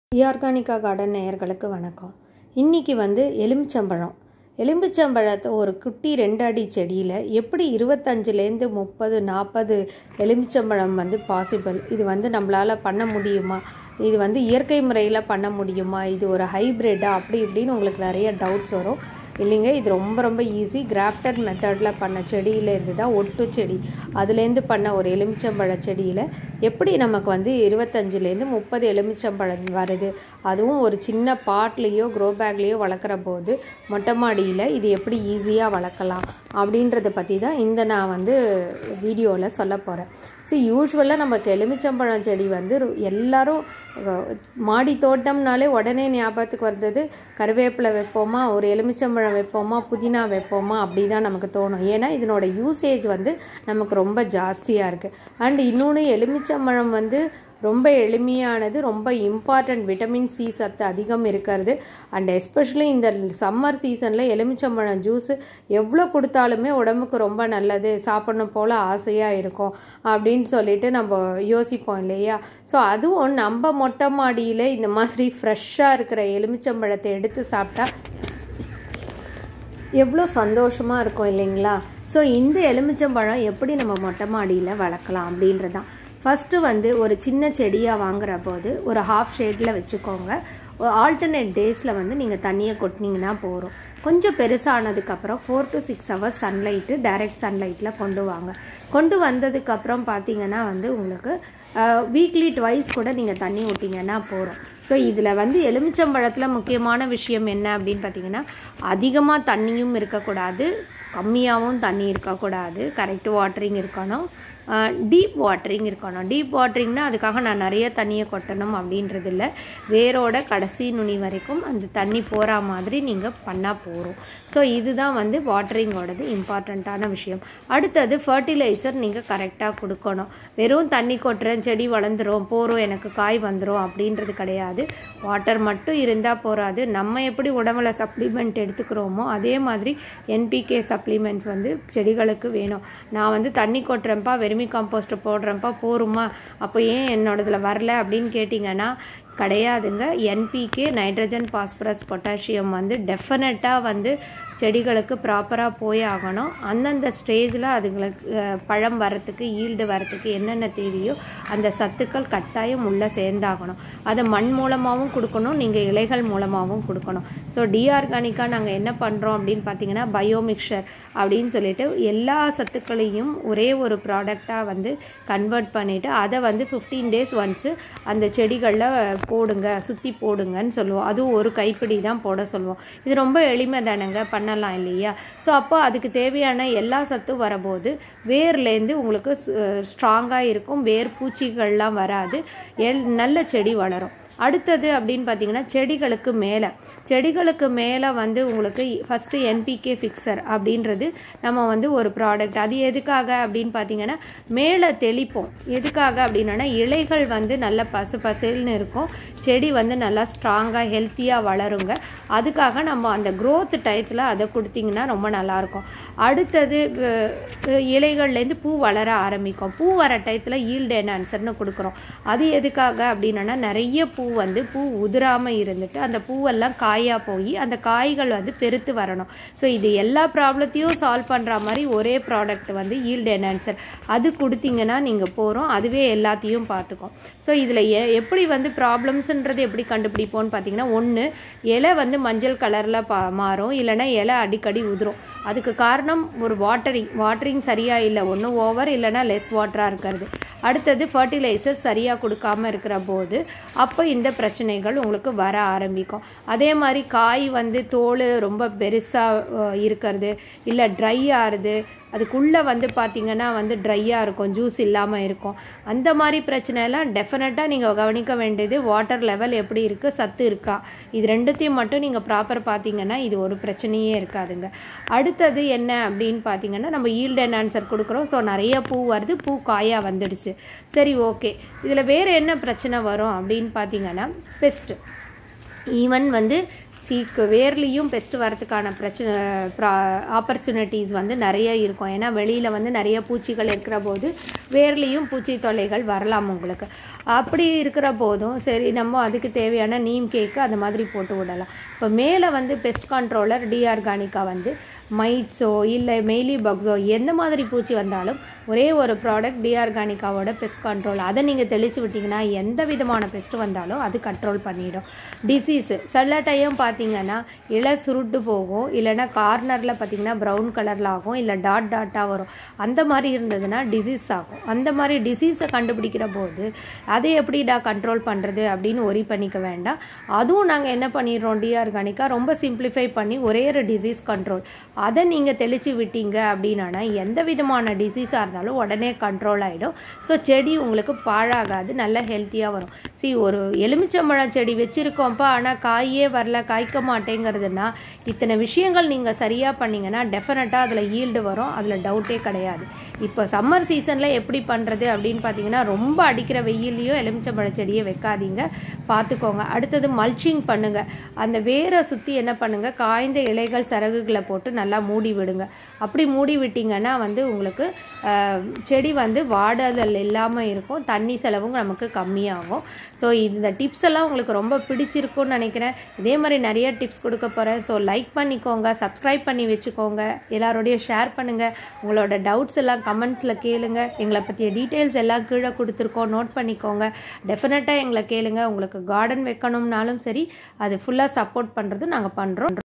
இஆர்கானிக்கா garden நேயர்களுக்கு வணக்கம் இன்றைக்கி வந்து எலுமிச்சம்பழம் எலுமிச்சம்பழத்தை ஒரு குட்டி ரெண்டு அடி செடியில் எப்படி இருபத்தஞ்சிலேருந்து முப்பது நாற்பது எலுமிச்சம்பழம் வந்து பாசிபிள் இது வந்து நம்மளால் பண்ண முடியுமா இது வந்து இயற்கை முறையில் பண்ண முடியுமா இது ஒரு ஹைப்ரிட்டா அப்படி இப்படின்னு உங்களுக்கு நிறைய டவுட்ஸ் வரும் இல்லைங்க இது ரொம்ப ரொம்ப ஈஸி கிராஃப்டட் மெத்தடில் பண்ண செடியிலேருந்து தான் ஒட்டு செடி அதுலேருந்து பண்ண ஒரு எலுமிச்சம்பழ செடியில் எப்படி நமக்கு வந்து இருபத்தஞ்சிலேருந்து முப்பது எலுமிச்சம்பழம் வருது அதுவும் ஒரு சின்ன பாட்லேயோ க்ரோ பேக்லேயோ வளர்க்குற போது மொட்டை மாடியில் இது எப்படி ஈஸியாக வளர்க்கலாம் அப்படின்றத பற்றி தான் இந்த நான் வந்து வீடியோவில் சொல்ல போகிறேன் ஸோ யூஸ்வலாக நமக்கு எலுமிச்சம்பழம் செடி வந்து ரொ- எல்லாரும் அஹ், மாடி தோட்டம்னாலே உடனே ஞாபகத்துக்கு வந்தது கருவேப்பிலை வைப்போமா ஒரு எலுமிச்சம்பழம் வைப்போமா புதினா வைப்போமா அப்படி தான் நமக்கு தோணும் ஏன்னா இதனோட யூசேஜ் வந்து நமக்கு ரொம்ப ஜாஸ்தியாக இருக்குது அண்ட் இன்னொன்று எலுமிச்சம்பழம் வந்து ரொம்ப எளிமையானது ரொம்ப இம்பார்ட்டண்ட் விட்டமின் சி சத்து அதிகம் இருக்கிறது அண்ட் எஸ்பெஷலி இந்த சம்மர் சீசனில் எலுமிச்சம்பழம் ஜூஸ் எவ்வளோ கொடுத்தாலுமே உடம்புக்கு ரொம்ப நல்லது சாப்பிடணும் போல் ஆசையாக இருக்கும் அப்படின்னு சொல்லிட்டு நம்ம யோசிப்போம் இல்லையா ஸோ அதுவும் நம்ம மொட்டை மாடியில் இந்த மாதிரி ஃப்ரெஷ்ஷாக இருக்கிற எலுமிச்சம்பழத்தை எடுத்து சாப்பிட்டா எவ்வளோ சந்தோஷமாக இருக்கும் இல்லைங்களா ஸோ இந்த எலுமிச்சம்பழம் எப்படி நம்ம மொட்டை மாடியில் வளர்க்கலாம் அப்படின்றது தான் ஃபஸ்ட்டு வந்து ஒரு சின்ன செடியாக வாங்குற போது ஒரு ஹாஃப் ஷேடில் வச்சுக்கோங்க ஆல்டர்னேட் டேஸில் வந்து நீங்கள் தண்ணியை கொட்டினீங்கன்னா போகிறோம் கொஞ்சம் பெருசானதுக்கப்புறம் four to six hours sunlight direct சன்லைட்டில் கொண்டு வாங்க கொண்டு வந்ததுக்கப்புறம் பார்த்தீங்கன்னா வந்து உங்களுக்கு வீக்லி ட்வைஸ் கூட நீங்கள் தண்ணி ஊட்டிங்கன்னா போகிறோம் ஸோ இதில் வந்து எலுமிச்சம்பழத்தில் முக்கியமான விஷயம் என்ன அப்படின்னு பார்த்தீங்கன்னா அதிகமாக தண்ணியும் இருக்கக்கூடாது கம்மியாகவும் தண்ணி இருக்கக்கூடாது கரெக்ட் வாட்டரிங் இருக்கணும் டீப் வாட்டரிங் இருக்கணும் டீப் வாட்டரிங்னா அதுக்காக நான் நிறைய தண்ணியை கொட்டணும் அப்படின்றது இல்லை வேரோட கடைசி நுனி வரைக்கும் அந்த தண்ணி போகிற மாதிரி நீங்கள் பண்ணால் போகிறோம் ஸோ இதுதான் வந்து வாட்டரிங்கோடது இம்பார்ட்டண்ட்டான விஷயம் அடுத்தது ஃபர்டிலைசர் நீங்கள் கரெக்டாக கொடுக்கணும் வெறும் தண்ணி கொட்டுறேன் செடி வளர்ந்துரும் போகிறோம் எனக்கு காய் வந்துடும் அப்படின்றது கிடையாது வாட்டர் மட்டும் இருந்தால் போகாது நம்ம எப்படி உடம்புல சப்ளிமெண்ட் எடுத்துக்கிறோமோ அதே மாதிரி என்பிகே சப்ளிமெண்ட்ஸ் வந்து செடிகளுக்கு வேணும் நான் வந்து தண்ணி கொட்டுறேன்ப்பா வெறுமி காம்போஸ்ட் போடுறேன்ப்பா போருமா அப்போ ஏன் என்னோடதுல வரல அப்படின்னு கேட்டிங்கன்னா கிடையாதுங்க என்பிகே நைட்ரஜன் பாஸ்பரஸ் பொட்டாசியம் வந்து டெஃபினட்டாக வந்து செடிகளுக்கு ப்ராப்பராக போய் ஆகணும் அந்தந்த ஸ்டேஜில் அதுங்களுக்கு அஹ், பழம் வரத்துக்கு ஈல்டு வரத்துக்கு என்னென்ன தேவையோ அந்த சத்துக்கள் கட்டாயம் உள்ளே சேர்ந்தாகணும் அதை மண் மூலமாகவும் கொடுக்கணும் நீங்கள் இலைகள் மூலமாகவும் கொடுக்கணும் ஸோ டிஆர்கானிக்காக நாங்கள் என்ன பண்ணுறோம் அப்படின்னு பார்த்தீங்கன்னா பயோமிக்சர் அப்படின்னு சொல்லிட்டு எல்லா சத்துக்களையும் ஒரே ஒரு ப்ராடக்டாக வந்து கன்வெர்ட் பண்ணிவிட்டு அதை வந்து ஃபிஃப்டீன் டேஸ் ஒன்ஸு அந்த செடிகளில் போடுங்க சுற்றி போடுங்கன்னு சொல்லுவோம் அதுவும் ஒரு கைப்பிடி தான் போட சொல்லுவோம் இது ரொம்ப எளிமை தானேங்க பண்ணலாம் இல்லையா ஸோ அப்போ அதுக்கு தேவையான எல்லா சத்தும் வரபோது வேர்லேருந்து உங்களுக்கு ஸ்ட்ராங்காக இருக்கும் வேர் பூச்சிகள்லாம் வராது எல் நல்ல செடி வளரும் அடுத்தது அப்படின்னு பார்த்தீங்கன்னா செடிகளுக்கு மேலே செடிகளுக்கு மேலே வந்து உங்களுக்கு ஃபஸ்ட்டு என்பிகே ஃபிக்சர் அப்படின்றது நம்ம வந்து ஒரு ப்ராடக்ட் அது எதுக்காக அப்படின்னு பார்த்தீங்கன்னா மேலே தெளிப்போம் எதுக்காக அப்படின்னா இலைகள் வந்து நல்ல பசு பசேல்னு இருக்கும் செடி வந்து நல்லா ஸ்ட்ராங்காக ஹெல்த்தியாக வளருங்க அதுக்காக நம்ம அந்த growth டயத்தில் அதை கொடுத்தீங்கன்னா ரொம்ப நல்லாயிருக்கும் அடுத்தது அஹ், அஹ், இலைகள்லேருந்து பூ வளர ஆரம்பிக்கும் பூ வர டயத்தில் ஈல்டு என்ஹான்சர்னு கொடுக்குறோம் அது எதுக்காக அப்படின்னா நிறைய பூ வந்து பூ உதிராமல் இருந்துட்டு அந்த பூவெல்லாம் காயாக போய் அந்த காய்கள் வந்து பெருத்து வரணும் ஸோ இது எல்லா ப்ராப்ளத்தையும் சால்வ் பண்ணுற மாதிரி ஒரே ப்ராடக்ட் வந்து ஈல்டு என்ஹான்சர் அது கொடுத்தீங்கன்னா நீங்கள் போகிறோம் அதுவே எல்லாத்தையும் பார்த்துக்கும் ஸோ இதில் எ எப்படி வந்து ப்ராப்ளம்ஸ்ன்றது எப்படி கண்டுபிடிப்போம்னு பார்த்தீங்கன்னா ஒன்று இலை வந்து மஞ்சள் கலரில் பா மாறும் இல்லைன்னா இலை அடிக்கடி உதிரும் அதுக்கு காரணம் ஒரு வாட்டரிங் வாட்டரிங் சரியாக இல்லை ஒன்று ஓவர் இல்லைன்னா லெஸ் வாட்டராக இருக்கிறது அடுத்தது ஃபர்டிலைசர் சரியாக கொடுக்காம இருக்கிற போது அப்போ இந்த பிரச்சனைகள் உங்களுக்கு வர ஆரம்பிக்கும் அதே மாதிரி காய் வந்து தோல் ரொம்ப பெருசாக இருக்கிறது இல்லை ட்ரை ஆறுது அதுக்குள்ளே வந்து பார்த்தீங்கன்னா வந்து ட்ரையாக இருக்கும் ஜூஸ் இல்லாமல் இருக்கும் அந்த மாதிரி பிரச்சனைலாம் டெஃபினட்டாக நீங்கள் கவனிக்க வேண்டியது வாட்டர் லெவல் எப்படி இருக்குது சத்து இருக்கா இது ரெண்டுத்தையும் மட்டும் நீங்கள் ப்ராப்பர் பார்த்தீங்கன்னா இது ஒரு பிரச்சனையே இருக்காதுங்க அடுத்தது என்ன அப்படின்னு பார்த்தீங்கன்னா நம்ம ஈல்டு என்ஹான்சர் கொடுக்குறோம் ஸோ நிறைய பூ வருது பூ காயாக வந்துடுச்சு சரி ஓகே இதில் வேறு என்ன பிரச்சனை வரும் அப்படின்னு பார்த்தீங்கன்னா பெஸ்ட்டு ஈவன் வந்து சீக்கு வேர்லேயும் பெஸ்ட் வரதுக்கான பிரச்சனை ஆப்பர்ச்சுனிட்டிஸ் வந்து நிறைய இருக்கும் ஏன்னா வெளியில் வந்து நிறைய பூச்சிகள் இருக்கிற போது வேர்லேயும் பூச்சி தொல்லைகள் வரலாம் உங்களுக்கு அப்படி இருக்கிற போதும் சரி நம்ம அதுக்கு தேவையான நீம் கேக்கு அந்த மாதிரி போட்டு விடலாம் இப்போ மேலே வந்து பெஸ்ட் கண்ட்ரோலர் டிஆர்கானிக்கா வந்து மைட்ஸோ இல்லை மெய்லி பக்ஸோ எந்த மாதிரி பூச்சி வந்தாலும் ஒரே ஒரு ப்ராடக்ட் டிஆர்கானிக்காவோட பெஸ்ட் கண்ட்ரோல் அதை நீங்கள் தெளித்து விட்டிங்கன்னா எந்த விதமான பெஸ்ட் வந்தாலும் அது கண்ட்ரோல் பண்ணிடும் டிசீஸு சில டைம் பார்த்தீங்கன்னா இலை சுருட்டு போகும் இல்லைன்னா கார்னரில் பார்த்தீங்கன்னா ப்ரௌன் கலரில் ஆகும் இல்லை டாட் டாட்டாக வரும் அந்த மாதிரி இருந்ததுன்னா டிசீஸ் ஆகும் அந்த மாதிரி டிசீஸை கண்டுபிடிக்கிற போது அதை எப்படிடா கண்ட்ரோல் பண்ணுறது அப்படின்னு ஒரி பண்ணிக்க வேண்டாம் அதுவும் நாங்கள் என்ன பண்ணிடுறோம் டிஆர்கானிக்கா ரொம்ப சிம்பிளிஃபை பண்ணி ஒரே ஒரு டிசீஸ் கண்ட்ரோல் அதை நீங்கள் தெளித்து விட்டீங்க அப்படின்னா எந்த விதமான டிசீஸாக இருந்தாலும் உடனே கண்ட்ரோல் ஆகிடும் ஸோ செடி உங்களுக்கு பாழாகாது நல்ல ஹெல்த்தியாக வரும் சி ஒரு எலுமிச்சம்பழம் செடி வச்சுருக்கோம்ப்பா ஆனால் காயே வரல காய்க்க மாட்டேங்கிறதுனா இத்தனை விஷயங்கள் நீங்கள் சரியாக பண்ணிங்கன்னா டெஃபினட்டாக அதில் ஈல்டு வரும் அதில் டவுட்டே கிடையாது இப்போ சம்மர் சீசனில் எப்படி பண்ணுறது அப்படின்னு பார்த்தீங்கன்னா ரொம்ப அடிக்கிற வெயில்லையும் எலுமிச்சம்பழ செடியை வைக்காதீங்க பார்த்துக்கோங்க அடுத்தது மல்ச்சிங் பண்ணுங்கள் அந்த வேரை சுற்றி என்ன பண்ணுங்கள் காய்ந்த இலைகள் சரகுகளை போட்டு நல்லா மூடி விடுங்க அப்படி மூடி விட்டிங்கன்னா வந்து உங்களுக்கு அஹ், செடி வந்து வாடுதல் இல்லாமல் இருக்கும் தண்ணி செலவும் நமக்கு கம்மியாகும் ஸோ இந்த டிப்ஸ் எல்லாம் உங்களுக்கு ரொம்ப பிடிச்சிருக்கும்னு நினைக்கிறேன் இதே மாதிரி நிறைய டிப்ஸ் கொடுக்க போகிறேன் ஸோ லைக் பண்ணிக்கோங்க சப்ஸ்கிரைப் பண்ணி வச்சுக்கோங்க எல்லாரோடையும் ஷேர் பண்ணுங்கள் உங்களோட டவுட்ஸ் எல்லாம் கமெண்ட்ஸில் கேளுங்க எங்களை பற்றிய டீட்டெயில்ஸ் எல்லாம் கீழே கொடுத்துருக்கோம் நோட் பண்ணிக்கோங்க டெஃபினட்டாக எங்களை கேளுங்க உங்களுக்கு கார்டன் வைக்கணும்னாலும் சரி அது ஃபுல்லாக சப்போர்ட் பண்ணுறதும் நாங்கள் பண்ணுறோம்